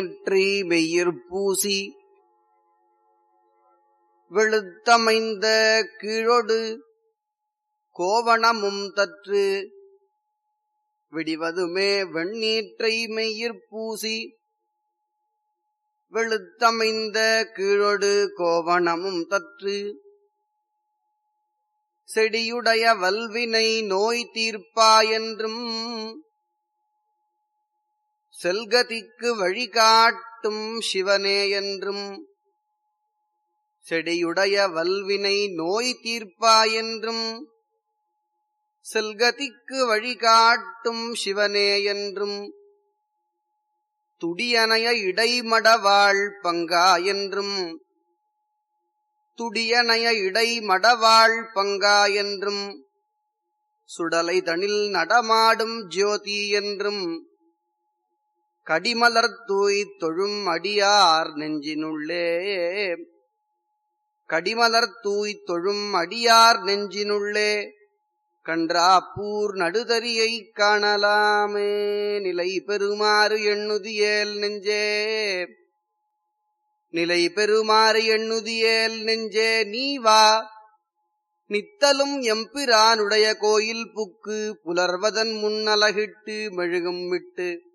வெண்ணீற்றி மெய்யிற் பூசி வெளுத்தமைந்த கீழொடு கோவணமும் தற்று விடிவதுமே வெண்ணீற்றை மெய்யிற் பூசி வெளுத்தமைந்த கீழொடு கோவணமும் தற்று செடியுடைய வல்வினை நோய் தீர்ப்பாயென்றும் செல்கதிக்கு வழிகாட்டும் சிவனே என்றும் செடியுடைய வல்வினை நோய் தீர்ப்பாயென்றும் செல்கதிக்கு வழிகாட்டும் சிவனே என்றும் துடியனைய இடைமடவாள் பங்கா என்றும் துடியனைய இடைமடவாள் பங்கா என்றும் சுடலை தனில் நடமாடும் ஜோதி என்றும் கடிமலர் தூய் தொழும் அடியார் நெஞ்சினுள்ளே கடிமலர் தூய் தொழும் அடியார் நெஞ்சினுள்ளே கன்றாப்பூர் நடுதறியை காணலாமே நிலை பெறுமாறு எண்ணுதியேல் நெஞ்சே நிலை பெறுமாறு எண்ணுதியேல் நெஞ்சே நீ வா நித்தலும் எம்பிரானுடைய கோயில் புக்கு புலர்வதன் முன்னலகிட்டு மெழுகும் விட்டு